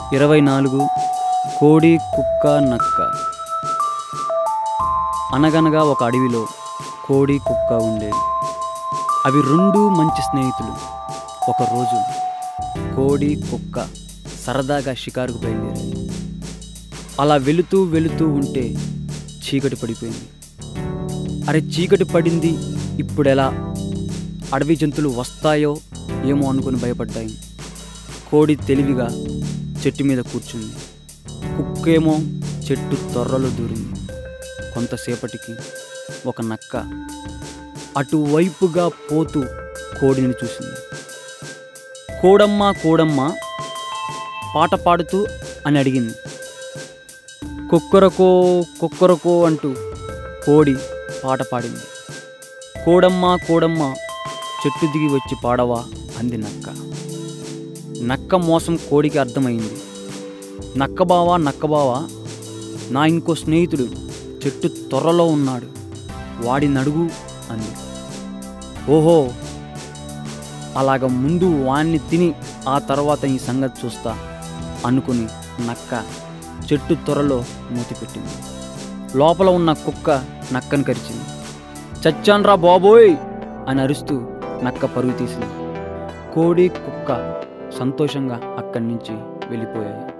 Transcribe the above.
ఇరవై నాలుగు కోడి కుక్క నక్క అనగనగా ఒక అడవిలో కోడి కుక్క ఉండేవి అవి రెండు మంచి స్నేహితులు ఒకరోజు కోడి కుక్క సరదాగా షికారుకు బయలుదేరాయి అలా వెళుతూ వెళుతూ ఉంటే చీకటి పడిపోయింది అరే చీకటి పడింది ఇప్పుడెలా అడవి జంతువులు వస్తాయో ఏమో అనుకుని భయపడ్డాయి కోడి తెలివిగా చెట్టు మీద కూర్చుంది కుక్కేమో చెట్టు తొర్రలో దూరింది కొంతసేపటికి ఒక నక్క అటువైపుగా పోతూ కోడిని చూసింది కోడమ్మ కోడమ్మ పాట పాడుతూ అని అడిగింది కుక్కరకో కుక్కరకో అంటూ కోడి పాట పాడింది కోడమ్మ కోడమ్మ చెట్టు దిగి వచ్చి పాడవా అంది నక్క నక్క మోసం కోడికి అర్థమైంది నక్కబావా నక్కబావా నా ఇంకో స్నేహితుడు చెట్టు త్వరలో ఉన్నాడు వాడి నడుగు అంది ఓహో అలాగ ముందు వాణ్ణి తిని ఆ తర్వాత ఈ సంగతి చూస్తా అనుకుని నక్క చెట్టు త్వరలో మూతిపెట్టింది లోపల ఉన్న కుక్క నక్కను కరిచింది చచ్చాన్రా బాబోయ్ అని అరుస్తూ నక్క పరుగు తీసింది కోడి కుక్క సంతోషంగా అక్కడి నుంచి వెళ్ళిపోయాయి